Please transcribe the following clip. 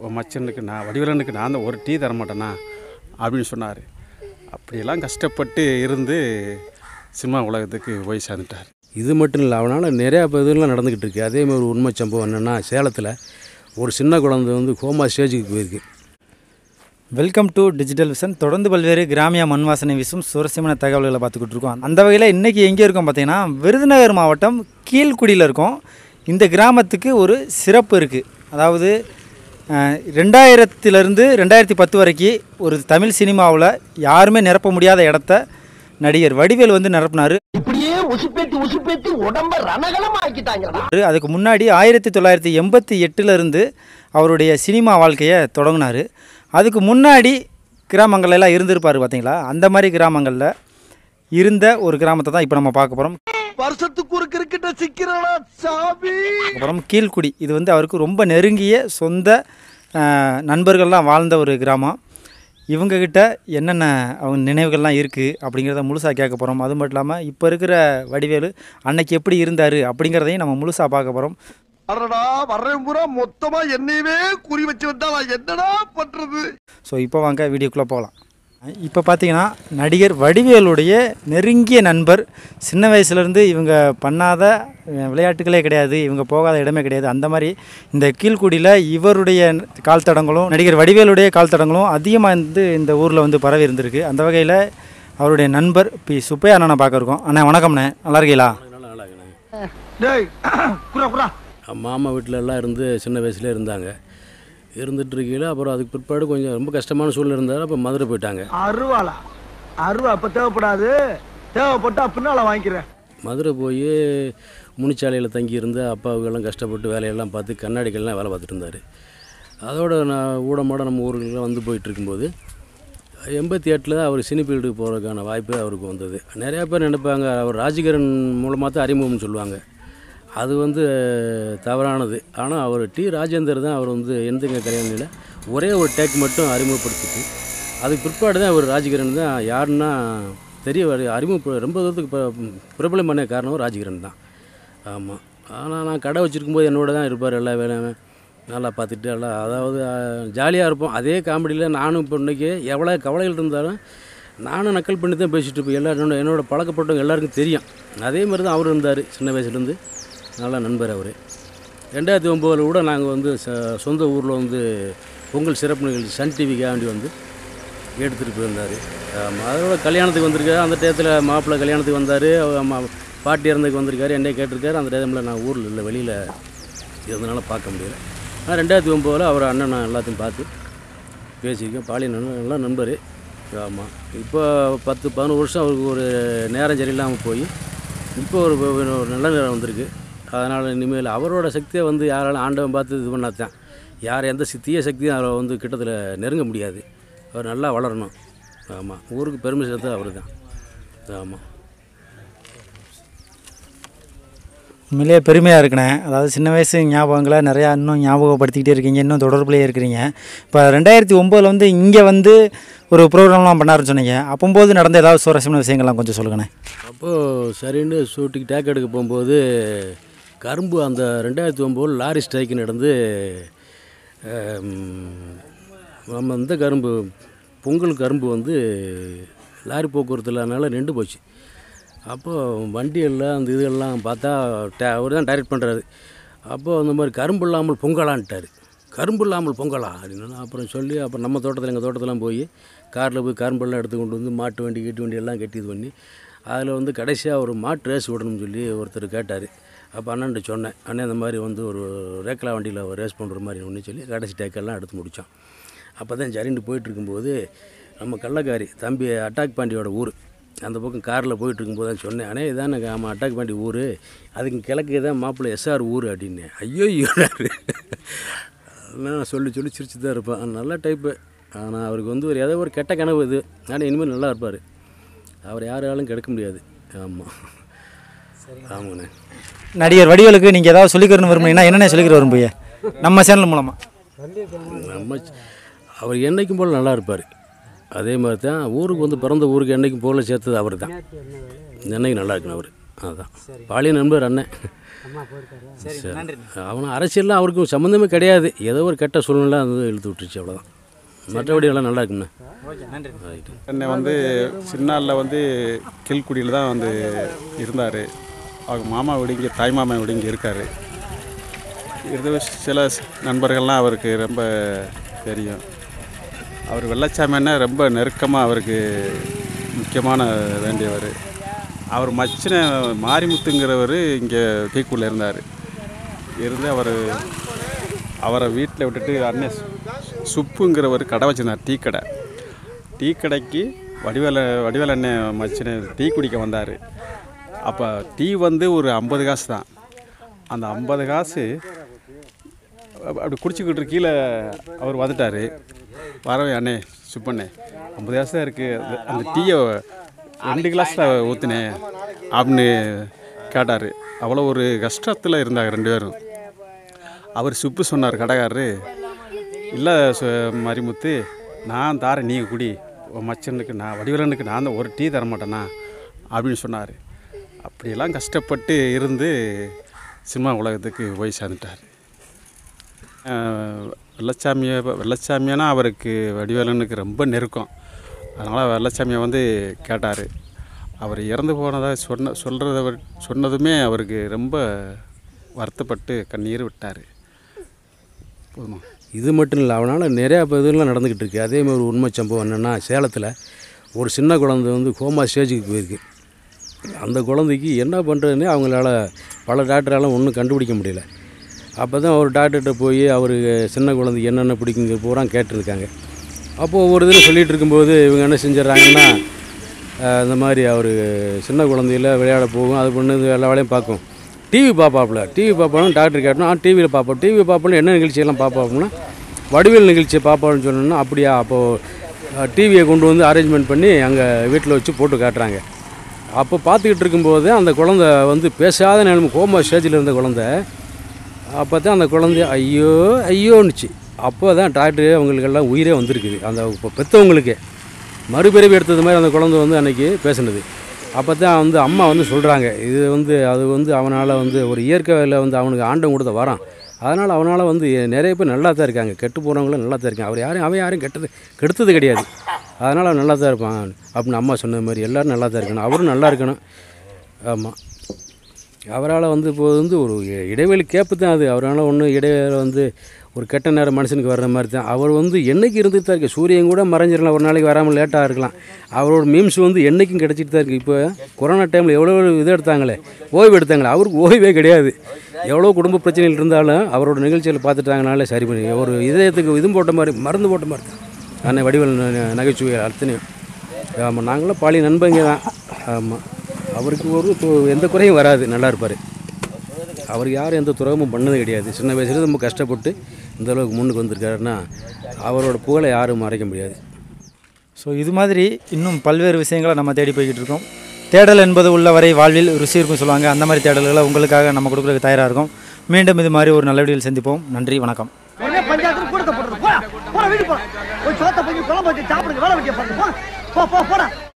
உன் மச்சனுக்கு நான் வடிவலனுக்கு நான் தான் ஒரு டீ தர மாட்டேனா அப்படின்னு சொன்னார் அப்படியெல்லாம் கஷ்டப்பட்டு இருந்து சினிமா உலகத்துக்கு போய் சேர்ந்துட்டார் இது மட்டும் இல்லை அவனால் நிறையா இதெல்லாம் நடந்துக்கிட்டு இருக்கு அதே மாதிரி ஒரு உண்மை சம்பவம் என்னென்னா சேலத்தில் ஒரு சின்ன குழந்தை வந்து கோமா ஸ்டேஜுக்கு போயிருக்கு வெல்கம் டு டிஜிட்டல் விஷன் தொடர்ந்து பல்வேறு கிராமிய மண் வாசனை வீசும் சுரசியமான தகவல்களை பார்த்துக்கிட்டு இருக்கோம் அந்த வகையில் இன்றைக்கி எங்கே இருக்கோம் பார்த்தீங்கன்னா விருதுநகர் மாவட்டம் கீழ்குடியில் இருக்கோம் இந்த கிராமத்துக்கு ஒரு சிறப்பு இருக்குது அதாவது அஹ், ரெண்டாயிரத்திலிருந்து ரெண்டாயிரத்தி பத்து வரைக்கும் ஒரு தமிழ் சினிமாவில் யாருமே நிரப்ப முடியாத இடத்த நடிகர் வடிவேல் வந்து நிரப்பினார் இப்படியே உசுப்பேத்தி உசுப்பேத்தி உடம்ப ரணகலம் ஆக்கிட்டாங்கடா அதுக்கு முன்னாடி ஆயிரத்தி தொள்ளாயிரத்தி எண்பத்தி எட்டுலேருந்து அவருடைய சினிமா வாழ்க்கையை தொடங்கினார் அதுக்கு முன்னாடி கிராமங்கள்ல எல்லாம் இருந்திருப்பார் பார்த்தீங்களா அந்த மாதிரி கிராமங்களில் இருந்த ஒரு கிராமத்தை தான் இப்போ நம்ம பார்க்க போகிறோம் வருஷத்துக்கு ஒரு கிரிக்கெட்ட சிக்கிறடா சாமி அப்புறம் கீழ்குடி இது வந்து அவருக்கு ரொம்ப நெருங்கிய சொந்த அஹ், நண்பர்கள்லாம் வாழ்ந்த ஒரு கிராமம் இவங்கக்கிட்ட என்னென்ன அவங்க நினைவுகள்லாம் இருக்குது அப்படிங்கிறத முழுசாக கேட்க போகிறோம் அது மட்டும் இல்லாமல் இப்போ இருக்கிற வடிவேலு அன்னைக்கு எப்படி இருந்தார் அப்படிங்கிறதையும் நம்ம முழுசாக பார்க்க போகிறோம் அடடா வர்றேன் பூரா மொத்தமா என்னையவே குறி வச்சு வந்தா நான் என்னடா பண்றது ஸோ இப்போ வாங்க வீடியோக்குள்ளே போகலாம் இப்போ பார்த்தீங்கன்னா நடிகர் வடிவேலுடைய நெருங்கிய நண்பர் சின்ன வயசுலேருந்து இவங்க பண்ணாத அஹ், விளையாட்டுகளே கிடையாது இவங்க போகாத இடமே கிடையாது அந்த மாதிரி இந்த கீழ்குடியில் இவருடைய கால் தடங்களும் நடிகர் வடிவேலுடைய கால் தடங்களும் அதிகமாக வந்து இந்த ஊரில் வந்து பரவி இருந்திருக்கு அந்த வகையில் அவருடைய நண்பர் பி சுப்பையா அண்ணனை பார்க்க இருக்கோம் அண்ணா வணக்கம்ண்ணே நல்லா இருக்கீங்களா நல்லா நல்லா இருக்குண்ணே. டேய் குரா குரா மாமா வீட்டில் எல்லாம் இருந்து சின்ன வயசுல இருந்தாங்க இருந்துட்டு இருக்கையில் அப்புறம் அதுக்கு பிற்பாடு கொஞ்சம் ரொம்ப கஷ்டமான சூழ்நிலை இருந்தார் அப்போ மதுரை போயிட்டாங்க அருவாளா அருவா இப்ப தேவைப்படாது தேவைப்பட்டா பின்னால வாங்கிக்கிறேன் மதுரை போய் முனிச்சாலையில் தங்கி இருந்து அப்பாவுக்கெல்லாம் கஷ்டப்பட்டு வேலையெல்லாம் பார்த்து கண்ணாடிகள்லாம் வேலை பார்த்துட்டு இருந்தார் அதோட நான் ஊடமாட நம்ம ஊருக்கெல்லாம் வந்து போயிட்டு இருக்கும்போது எண்பத்தி எட்டில் அவர் சினி ஃபீல்டுக்கு போகிறதுக்கான வாய்ப்பு அவருக்கு வந்தது நிறையா பேர் நினைப்பாங்க அவர் ராஜகிரண் மூலமாக தான் அறிமுகம்னு சொல்லுவாங்க அது வந்து தவறானது ஆனால் அவர் டி ராஜேந்தர் தான் அவர் வந்து எந்தங்க கல்யாணியில் ஒரே ஒரு டேக் மட்டும் அறிமுகப்படுத்திட்டு அதுக்கு பிற்பாடு தான் அவர் ராஜகிரண் தான் யாருன்னா தெரிய வர- அறிமுக ரொம்ப தூரத்துக்கு இப்போ பிரபலம் பண்ண காரணம் ராஜகிரண் தான் ஆமாம் ஆனால் நான் கடை வச்சுருக்கும்போது என்னோட தான் இருப்பார் எல்லா வேலையும் நல்லா பார்த்துட்டு எல்லாம் அதாவது ஜாலியாக இருப்போம் அதே காமெடியில் நானும் இப்போ இன்றைக்கி எவ்வளோ கவலைகள் இருந்தாலும் நானும் நக்கல் பண்ணி தான் பேசிட்டு இருப்பேன் எல்லாரும் என்னோட என்னோட பழக்கப்பட்டவங்க எல்லாருக்கும் தெரியும் அதே மாதிரி தான் அவர் இருந்தார் சின்ன வயசுலேருந்து நல்ல நண்பர் அவர் ரெண்டாயிரத்தி ஒம்போதில் கூட நாங்கள் வந்து ச- சொந்த ஊரில் வந்து பொங்கல் சிறப்பு நிகழ்ச்சி சன் டிவிக்காண்டி வந்து எடுத்துகிட்டு போயிருந்தார் ஆமாம் அதோட கல்யாணத்துக்கு வந்திருக்காரு அந்த டயத்தில் மாப்பிள்ளை கல்யாணத்துக்கு வந்தார் பாட்டி இறந்ததுக்கு வந்திருக்காரு என்னைய கேட்டிருக்காரு அந்த டைமில் நான் ஊரில் இல்லை வெளியில் இருந்தனால பார்க்க முடியல ஆனால் ரெண்டாயிரத்தி ஒம்போதில் அவர் அண்ணன் நான் எல்லாத்தையும் பார்த்து பேசியிருக்கேன் பாலியன் நண்பர் நல்லா நண்பர் ஆமாம் இப்போ பத்து பதினோரு வருஷம் அவருக்கு ஒரு நேரம் சரியில்லாமல் போய் இப்போ ஒரு ஒரு நல்ல நேரம் வந்திருக்கு அதனால் இனிமேல் அவரோட சக்தியை வந்து யாராலும் ஆண்டவன் பார்த்து இது பண்ணாதான் யார் எந்த சி- தீய சக்தியும் அவரை வந்து கிட்டத்தில் நெருங்க முடியாது அவர் நல்லா வளரணும் ஆமாம் ஊருக்கு பெருமை சேர்த்து அவர் தான் ஆமாம் உண்மையிலேயே பெருமையாக இருக்குண்ணே அதாவது சின்ன வயசு ஞாபகங்களை நிறையா இன்னும் ஞாபகப்படுத்திக்கிட்டே இருக்கீங்க இன்னும் தொடர்புலேயே இருக்கிறீங்க இப்போ ரெண்டாயிரத்தி ஒம்போதில் வந்து இங்கே வந்து ஒரு ப்ரோக்ராம்லாம் பண்ணாருன்னு சொன்னீங்க அப்போம்போது நடந்த ஏதாவது சுவாரஸ்யமான விஷயங்கள்லாம் கொஞ்சம் சொல்லுங்கண்ணே அப்போது சரின்னு ஷூட்டிங் டேக் எடுக்க போகும்போது கரும்பு அந்த ரெண்டாயிரத்தி ஒம்போது லாரி ஸ்ட்ரைக் நடந்து ஆம், நம்ம இந்த கரும்பு பொங்கல் கரும்பு வந்து லாரி போக்குவரத்து இல்லாதனால நின்று போச்சு அப்போது வண்டி எல்லாம் அந்த இதெல்லாம் பார்த்தா டே அவர் தான் டைரக்ட் பண்ணுறாரு அப்போது அந்த மாதிரி கரும்பு இல்லாமல் பொங்கலான்ட்டார் கரும்பு இல்லாமல் பொங்கலா அப்படின்னு அப்புறம் சொல்லி அப்புறம் நம்ம தோட்டத்தில் எங்கள் தோட்டத்தெல்லாம் போய் காரில் போய் கரும்பெல்லாம் எடுத்து கொண்டு வந்து மாட்டு வண்டி கீட்டு வண்டி எல்லாம் கட்டி இது பண்ணி அதில் வந்து கடைசியாக ஒரு மாட்டு ரேஸ் விடணும்னு சொல்லி ஒருத்தர் கேட்டார் அப்போ அண்ணன்ட்ட சொன்னேன் அண்ணன் இந்த மாதிரி வந்து ஒரு ரேக்லா வண்டியில் ஒரு ரேஸ் பண்ணுற மாதிரி ஒன்று சொல்லி கடைசி டேக்கெல்லாம் எடுத்து முடித்தோம் அப்போ தான் சரிண்டு போயிட்டு இருக்கும்போது நம்ம கள்ளக்காரி தம்பி அட்டாக் பாண்டியோட ஊர் அந்த பக்கம் காரில் போயிட்டு இருக்கும்போது தான் சொன்னேன் அண்ணே இதானே ஆமாம் அட்டாக் பாண்டி ஊர் அதுக்கு கிழக்கு தான் மாப்பிள்ளை எஸ்ஆர் ஊர் அப்படின்னு ஐயோ நான் சொல்லி சொல்லி சிரிச்சு தான் இருப்பேன் நல்ல டைப்பு ஆனால் அவருக்கு வந்து ஒரு ஏதோ ஒரு கெட்ட கனவு இது ஆனால் இனிமேல் நல்லா இருப்பார் அவர் யாராலும் கெடுக்க முடியாது ஆமாம் ஆமாண்ணே நடிகர் வடிவேலுக்கு நீங்கள் ஏதாவது சொல்லிக்கிறன்னு விரும்புனீங்கன்னா என்னென்ன சொல்லிக்கிற விரும்புங்க நம்ம சேனல் மூலமாக நம்ம ச- அவர் என்னைக்கும் போல் நல்லா இருப்பார் அதே மாதிரி தான் ஊருக்கு வந்து பிறந்த ஊருக்கு என்னைக்கும் போல சேர்த்தது அவர் தான் என்னைக்கு நல்லா இருக்கணும் அவர் அதுதான் பாலிய நண்பர் அண்ணன் சரி சரி. நன்றி அவன் அரசியல்லாம் அவருக்கும் சம்மந்தமே கிடையாது ஏதோ ஒரு கெட்ட சூழ்நிலை வந்து இழுத்து விட்டுருச்சு அவ்வளோதான் மற்றபடி எல்லாம் நல்லா இருக்குண்ணே ஓகே நன்றி ரைட்டு என்னை வந்து சின்னாளில் வந்து கீழ்குடியில் தான் வந்து இருந்தார் அவங்க மாமா வீடு இங்கே தாய் மாமா வீடு இங்கே இருக்கார் இது சில நண்பர்கள்லாம் அவருக்கு ரொம்ப தெரியும் அவர் வெள்ளச்சாமின்னா ரொம்ப நெருக்கமாக அவருக்கு முக்கியமான வேண்டியவர் அவர் மச்சின மாரிமுத்துங்கிறவர் இங்கே தீக்குள்ள இருந்தார் இருந்து அவர் அவரை வீட்டில் விட்டுட்டு அண்ணன் சு- சுப்புங்கிறவர் கடை வச்சிருந்தார் டீ கடை டீ கடைக்கு வடிவேல வடிவேல அண்ணன் மச்சின டீ குடிக்க வந்தார் அப்போ டீ வந்து ஒரு ஐம்பது காசு தான் அந்த ஐம்பது காசு அப்ப- அப்படி குடிச்சிக்கிட்டு கீழே அவர் வந்துட்டார் வரவே அண்ணே சுப்பண்ணே ஐம்பது காசு தான் இருக்குது அந்த டீயை ரெண்டு கிளாஸில் ஊற்றுனேன் அப்படின்னு கேட்டார் அவ்வளோ ஒரு கஷ்டத்தில் இருந்தாங்க ரெண்டு பேரும் அவர் சுப்பு சொன்னார் கடைக்காரரு இல்லை மரிமுத்து நான் தாரேன் நீ குடி உன் மச்சனுக்கு நான் வடிவலனுக்கு நான் தான் ஒரு டீ தர மாட்டேனா அப்படின்னு சொன்னார் அப்படியெல்லாம் கஷ்டப்பட்டு இருந்து சினிமா உலகத்துக்கு போய் சேர்ந்துட்டார் வெள்ளச்சாமியை வெள்ளச்சாமியானா அவருக்கு வடிவேலனுக்கு ரொம்ப நெருக்கம் அதனால் வெள்ளச்சாமியை வந்து கேட்டார் அவர் இறந்து போனதாக சொன்ன சொல்கிறத சொன்னதுமே அவருக்கு ரொம்ப வருத்தப்பட்டு கண்ணீர் விட்டார் போதுமா இது மட்டும் இல்லை அவனால் நிறையா இப்போ இதெல்லாம் நடந்துக்கிட்டு இருக்கு அதே மாதிரி ஒரு உண்மை சம்பவம் என்னென்னா சேலத்தில் ஒரு சின்ன குழந்தை வந்து கோமா ஸ்டேஜுக்கு போயிருக்கு அந்த குழந்தைக்கு என்ன பண்ணுறதுன்னே அவங்களால பல டாக்டரால ஒன்றும் கண்டுபிடிக்க முடியல அப்போ தான் ஒரு டாக்டர்கிட்ட போய் அவர் சின்ன குழந்தைக்கு என்னென்ன பிடிக்குங்க பூரா கேட்டிருக்காங்க அப்போது ஒவ்வொரு இதில் சொல்லிகிட்டு இருக்கும்போது இவங்க என்ன செஞ்சிடறாங்கன்னா அஹ், இந்த மாதிரி அவர் சின்ன குழந்தையில விளையாட போகும் அது பண்ணுது எல்லா வேலையும் பார்க்கும் டிவி பார்ப்பாப்புல டிவி பார்ப்பாலும் டாக்டர் கேட்டோம் ஆ டிவியில் பார்ப்போம் டிவி பார்ப்போம் என்ன நிகழ்ச்சியெல்லாம் பார்ப்பாப்புனா வடிவேல் நிகழ்ச்சியை பார்ப்பான்னு சொன்னோன்னா அப்படியா அப்போது டிவியை கொண்டு வந்து அரேஞ்ச்மெண்ட் பண்ணி அங்கே வீட்டில் வச்சு போட்டு காட்டுறாங்க அப்போ பார்த்துக்கிட்டு இருக்கும்போது அந்த குழந்தை வந்து பேசாத நிலைமை கோமா ஸ்டேஜில் இருந்த குழந்தை அப்போ தான் அந்த குழந்தை ஐயோ ஐயோன்னுச்சு அப்போ தான் டாக்டர் அவங்களுக்கெல்லாம் உயிரே வந்திருக்குது அந்த இப்போ பெற்றவங்களுக்கே மறுபிறவி எடுத்தது மாதிரி அந்த குழந்தை வந்து அன்னைக்கு பேசுனது அப்போ தான் வந்து அம்மா வந்து சொல்கிறாங்க இது வந்து அது வந்து அவனால் வந்து ஒரு இயற்கையில் வந்து அவனுக்கு ஆண்டம் கொடுத்த வரான் அதனால் அவனால் வந்து நிறைய பேர் நல்லா தான் இருக்காங்க கெட்டு போகிறவங்களும் நல்லா தான் இருக்காங்க அவர் யாரும் அவன் யாரும் கெட்டது கெடுத்தது கிடையாது அதனால் அவன் நல்லா தான் இருப்பான் அப்படின்னு அம்மா சொன்ன மாதிரி எல்லோரும் நல்லா தான் இருக்கணும் அவரும் நல்லா இருக்கணும் ஆமாம் அவரால் வந்து இப்போ வந்து ஒரு இ- இடைவெளி கேப்பு தான் அது அவரால் ஒன்றும் இடைவேளை வந்து ஒரு கெட்ட நேரம் மனுஷனுக்கு வர்ற மாதிரி தான் அவர் வந்து என்னைக்கு இருந்துட்டு தான் இருக்கு சூரியன் கூட மறைஞ்சிடலாம் ஒரு நாளைக்கு வராமல் லேட்டாக இருக்கலாம் அவரோட மீம்ஸ் வந்து என்றைக்கும் கிடச்சிட்டு தான் இருக்குது இப்போ கொரோனா டைமில் எவ்வளோ இது எடுத்தாங்களே ஓய்வு எடுத்தாங்களே அவருக்கு ஓய்வே கிடையாது எவ்வளோ குடும்ப பிரச்சனைகள் இருந்தாலும் அவரோட நிகழ்ச்சியில் பார்த்துட்டாங்கனாலே சரி பண்ணி ஒரு இதயத்துக்கு இதுவும் போட்ட மாதிரி மருந்து போட்ட மாதிரி தான் அன்னை வடிவல் ந- நகைச்சுவை அத்தனையும் ஆமாம் நாங்களாம் பாலி நண்பங்க தான் ஆமாம் அவருக்கு ஒரு து- எந்த குறையும் வராது நல்லா இருப்பார் அவருக்கு யாரும் எந்த துரோகமும் பண்ணது கிடையாது சின்ன வயசுல ரொம்ப கஷ்டப்பட்டு இந்த அளவுக்கு முன்னுக்கு வந்திருக்காருன்னா அவரோட புகழை யாரும் மறைக்க முடியாது ஸோ இது மாதிரி இன்னும் பல்வேறு விஷயங்களை நம்ம தேடி போய்கிட்டு இருக்கோம் தேடல் என்பது உள்ளவரை வாழ்வில் ருசி இருக்கும் சொல்லுவாங்க அந்த மாதிரி தேடல்களை உங்களுக்காக நம்ம கொடுக்குறதுக்கு தயாராக இருக்கும் மீண்டும் இது மாதிரி ஒரு நல்ல வீடியோவில் சந்திப்போம் நன்றி வணக்கம் உடனே பஞ்சாயத்துல கூடத்தை போடுறது போடா போடா வீட்டுக்கு போடா போய் சோத்த போய் குழம்பு வச்சு சாப்பிடுங்க வேலை வைக்க பாருங்க போ போ போடா